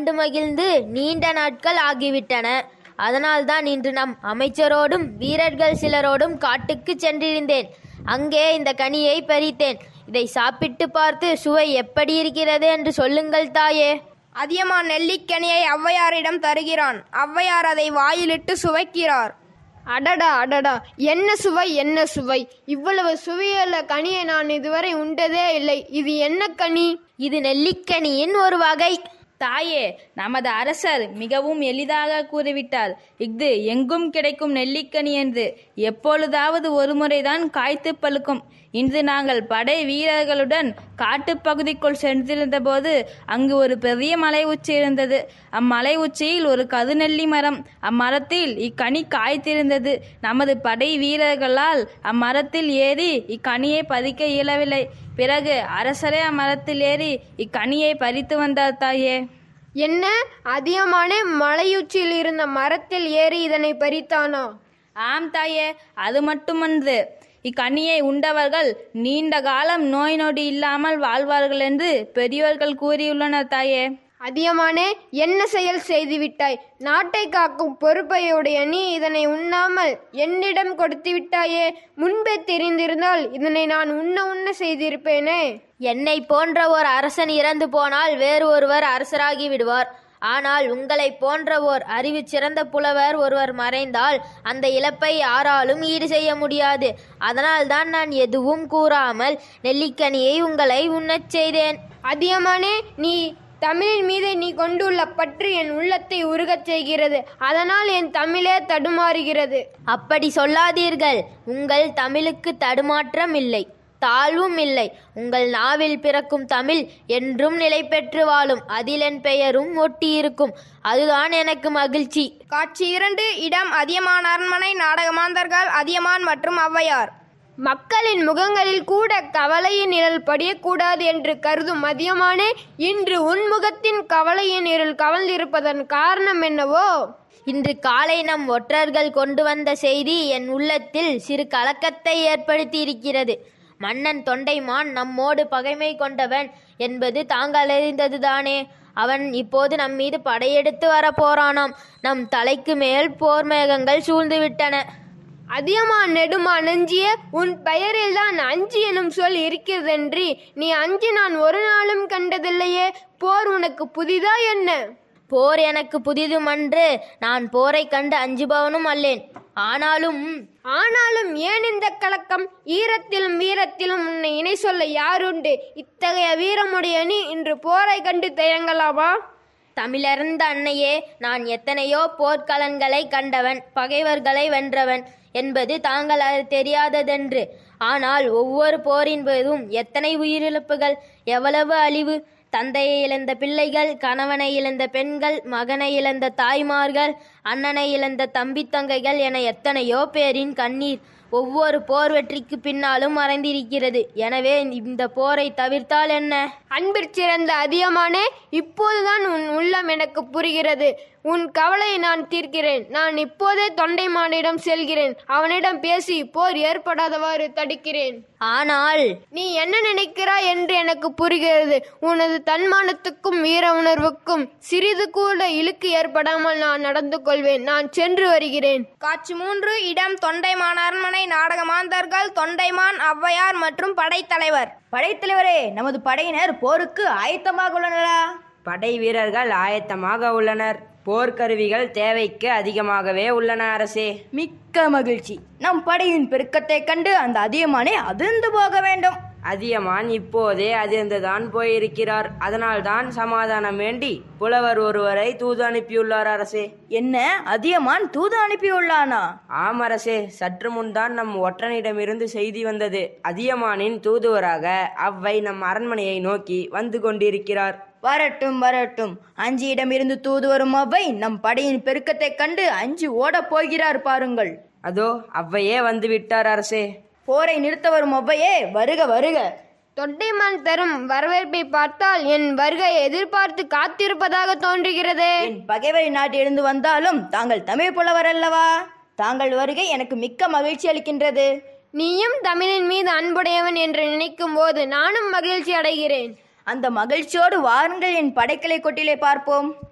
கண்டு மகிழ்ந்து நீண்ட நாட்கள் ஆகிவிட்டன அதனால்தான் இன்று நம் அமைச்சரோடும் வீரர்கள் சிலரோடும் காட்டுக்கு சென்றிருந்தேன் அங்கே இந்த கனியை பறித்தேன் இதை சாப்பிட்டு பார்த்து சுவை எப்படி இருக்கிறது என்று சொல்லுங்கள் தாயே அதியமான் நெல்லிக்கனியை ஔவையாரிடம் தருகிறான் ஔவையார் அதை வாயிலிட்டு சுவைக்கிறார் அடடா அடடா என்ன சுவை என்ன சுவை இவ்வளவு சுவையுள்ள கனியை நான் இதுவரை உண்டதே இல்லை இது என்ன கனி இது நெல்லிக்கனியின் ஒரு வகை தாயே நமது அரசர் மிகவும் எளிதாக கூறிவிட்டார் இஃது எங்கும் கிடைக்கும் நெல்லிக்கனி என்று எப்பொழுதாவது ஒருமுறைதான் காய்த்து பழுக்கும் இன்று நாங்கள் படை வீரர்களுடன் காட்டுப்பகுதிக்குள் சென்றிருந்தபோது அங்கு ஒரு பெரிய மலை உச்சி இருந்தது அம்மலை உச்சியில் ஒரு கருநெல்லி மரம் அம்மரத்தில் இக்கனி காய்த்திருந்தது நமது படை வீரர்களால் அம்மரத்தில் ஏறி இக்கனியை பறிக்க இயலவில்லை பிறகு அரசரே அம்மரத்தில் ஏறி இக்கனியை பறித்து வந்தார் தாயே என்ன அதிகமானே மலையுச்சியில் இருந்த மரத்தில் ஏறி இதனை பறித்தானா ஆம் தாயே அது மட்டுமன்று இக்கனியை உண்டவர்கள் நீண்ட காலம் நோய் நொடி இல்லாமல் வாழ்வார்கள் என்று பெரியோர்கள் கூறியுள்ளனர் தாயே அதிகமானே என்ன செயல் செய்துவிட்டாய் நாட்டை காக்கும் பொறுப்பையுடைய நீ இதனை உண்ணாமல் என்னிடம் கொடுத்து விட்டாயே முன்பே தெரிந்திருந்தால் இதனை நான் உண்ண உண்ண செய்திருப்பேனே என்னை போன்ற ஒரு அரசன் இறந்து போனால் வேறு ஒருவர் அரசராகி விடுவார் ஆனால் உங்களைப் போன்ற ஓர் அறிவு சிறந்த புலவர் ஒருவர் மறைந்தால் அந்த இழப்பை யாராலும் ஈடு செய்ய முடியாது அதனால்தான் நான் எதுவும் கூறாமல் நெல்லிக்கனியை உங்களை உண்ணச் செய்தேன் அதிகமானே நீ தமிழின் மீது நீ கொண்டுள்ள பற்று என் உள்ளத்தை உருகச் செய்கிறது அதனால் என் தமிழே தடுமாறுகிறது அப்படி சொல்லாதீர்கள் உங்கள் தமிழுக்கு தடுமாற்றம் இல்லை தாழ்வும் இல்லை உங்கள் நாவில் பிறக்கும் தமிழ் என்றும் நிலை பெற்று வாழும் அதில் என் பெயரும் ஒட்டியிருக்கும் அதுதான் எனக்கு மகிழ்ச்சி காட்சி இரண்டு இடம் அதியமான் அரண்மனை நாடகமாந்தர்கள் அதியமான் மற்றும் ஔவையார் மக்களின் முகங்களில் கூட கவலையின் நிழல் படியக்கூடாது என்று கருதும் மதியமானே இன்று உன் முகத்தின் கவலையின் நிழல் கவர்ந்திருப்பதன் காரணம் என்னவோ இன்று காலை நம் ஒற்றர்கள் கொண்டு வந்த செய்தி என் உள்ளத்தில் சிறு கலக்கத்தை ஏற்படுத்தி இருக்கிறது மன்னன் தொண்டைமான் நம்மோடு பகைமை கொண்டவன் என்பது தாங்கள் அறிந்ததுதானே அவன் இப்போது நம் மீது படையெடுத்து வரப்போறானாம் நம் தலைக்கு மேல் போர் மேகங்கள் சூழ்ந்து விட்டன அதியமா நெடுமா நெஞ்சிய உன் பெயரில் தான் அஞ்சு எனும் சொல் இருக்கிறதென்றி நீ அஞ்சு நான் ஒரு நாளும் கண்டதில்லையே போர் உனக்கு புதிதா என்ன போர் எனக்கு புதிதுமன்று நான் போரை கண்டு அஞ்சுபவனும் அல்லேன் ஆனாலும் ஆனாலும் ஏன் இந்த கலக்கம் ஈரத்திலும் வீரத்திலும் உன்னை இணை சொல்ல யாருண்டு இத்தகைய வீரமுடைய நீ இன்று போரை கண்டு தயங்கலாமா தமிழர்ந்த அன்னையே நான் எத்தனையோ போர்க்களன்களை கண்டவன் பகைவர்களை வென்றவன் என்பது தாங்கள் அது தெரியாததென்று ஆனால் ஒவ்வொரு போரின் போதும் எத்தனை உயிரிழப்புகள் எவ்வளவு அழிவு தந்தையை இழந்த பிள்ளைகள் கணவனை இழந்த பெண்கள் மகனை இழந்த தாய்மார்கள் அண்ணனை இழந்த தம்பி தங்கைகள் என எத்தனையோ பேரின் கண்ணீர் ஒவ்வொரு போர் வெற்றிக்கு பின்னாலும் மறைந்திருக்கிறது எனவே இந்த போரை தவிர்த்தால் என்ன அன்பிற் சிறந்த அதியமானே இப்போதுதான் உன் உள்ளம் எனக்கு புரிகிறது உன் கவலையை நான் தீர்க்கிறேன் நான் இப்போதே தொண்டைமானிடம் செல்கிறேன் அவனிடம் பேசி போர் ஏற்படாதவாறு தடுக்கிறேன் ஆனால் நீ என்ன நினைக்கிறாய் என்று எனக்கு புரிகிறது உனது தன்மானத்துக்கும் வீர உணர்வுக்கும் சிறிது கூட இழுக்கு ஏற்படாமல் நான் நடந்து கொள்வேன் நான் சென்று வருகிறேன் காட்சி மூன்று இடம் தொண்டைமான் அரண்மனை நாடகமாந்தர்கள் தொண்டைமான் ஔவையார் மற்றும் படைத்தலைவர் படைத்தலைவரே நமது படையினர் போருக்கு ஆயத்தமாக உள்ளனரா படை வீரர்கள் ஆயத்தமாக உள்ளனர் போர்க்கருவிகள் தேவைக்கு அதிகமாகவே உள்ளன அரசே மிக்க மகிழ்ச்சி நம் படையின் பெருக்கத்தைக் கண்டு அந்த அதியமானே அதிர்ந்து போக வேண்டும் அதியமான் இப்போதே அதிர்ந்துதான் போயிருக்கிறார் அதனால்தான் சமாதானம் வேண்டி புலவர் ஒருவரை தூது அனுப்பியுள்ளார் அரசே என்ன அதியமான் தூது அனுப்பியுள்ளானா ஆம் அரசே சற்று முன்தான் நம் ஒற்றனிடமிருந்து செய்தி வந்தது அதியமானின் தூதுவராக அவ்வை நம் அரண்மனையை நோக்கி வந்து கொண்டிருக்கிறார் வரட்டும் வரட்டும் அஞ்சியிடமிருந்து தூது வரும் அவ்வை நம் படையின் பெருக்கத்தைக் கண்டு அஞ்சு ஓடப் போகிறார் பாருங்கள் அதோ அவ்வையே வந்து விட்டார் அரசே போரை நிறுத்த வரும் அவ்வையே வருக வருக தொண்டைமான் தரும் வரவேற்பை பார்த்தால் என் வருகையை எதிர்பார்த்து காத்திருப்பதாக தோன்றுகிறதே என் பகைவரை நாட்டிலிருந்து வந்தாலும் தாங்கள் தமிழ் புலவர் அல்லவா தாங்கள் வருகை எனக்கு மிக்க மகிழ்ச்சி அளிக்கின்றது நீயும் தமிழின் மீது அன்புடையவன் என்று நினைக்கும் போது நானும் மகிழ்ச்சி அடைகிறேன் அந்த மகிழ்ச்சியோடு வாருங்கள் என் படைக்கலை கொட்டிலே பார்ப்போம்